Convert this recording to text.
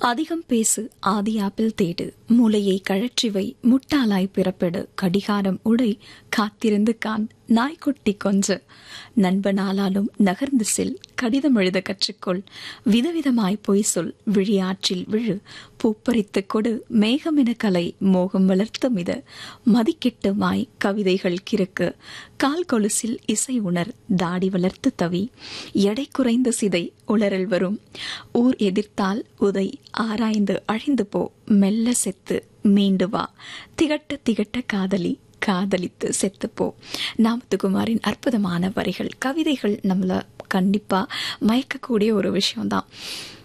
அதிகம் பேசு ஆதி ஆப்பிள் தேடு மூளையை கழற்றிவை முட்டாளாய் பிறப்பெடு கடிகாரம் உடை காத்திருந்து கான் நாய்க்குட்டி கொஞ்ச நண்பனாலாலும் நகர்ந்து செல் கடிதம் எழுத கற்றுக்கொள் விதவிதமாய் பொய் சொல் விழியாற்றில் விழு பூப்பறித்து கொடு மேகமென கலை மோகம் வளர்த்த மித மதிக்கெட்டு மாய் கவிதைகள் கிறுக்கு கால் கொலுசில் இசை உணர் தாடி வளர்த்து தவி எடை குறைந்த சிதை உளறல் வரும் ஊர் எதிர்த்தால் உதை ஆராய்ந்து அழிந்து போ மெல்ல செத்து மீண்டு வா திகட்ட திகட்ட காதலி காதலித்து செத்துப்போ நாமத்துக்குமாரின் அற்புதமான வரிகள் கவிதைகள் நம்மள கண்டிப்பா மயக்கக்கூடிய ஒரு விஷயம்தான்